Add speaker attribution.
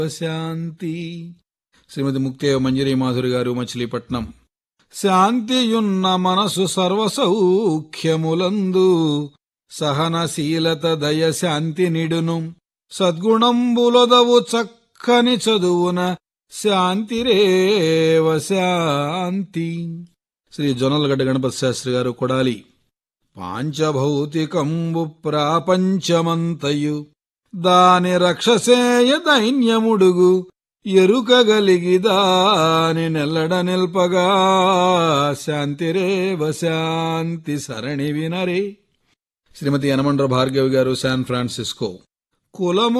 Speaker 1: శాంతి శ్రీమతి ముక్తేవ మంజరి మాధురి గారు మచిలీపట్నం శాంతియున్న మనసు సర్వసౌఖ్యములందు సహనశీలత దయ శాంతి నిడును సద్గుణంబులొదవు చక్కని చదువున శాంతిరేవ శాంతి శ్రీ జొన్నలగడ్డ గణపతి శాస్త్రి గారు కొడాలి పాంచభౌతికంబు ప్రాపంచమంతయు దాని రక్షసేయ దైన్యముడుగు ఎరుకగలిగి దాని నెల్లడ నిల్పగా శాంతిరేవ శాంతి సరణి వినరే శ్రీమతి యనమండ్ర భార్గవి గారు శాన్ ఫ్రాన్సిస్కో కులము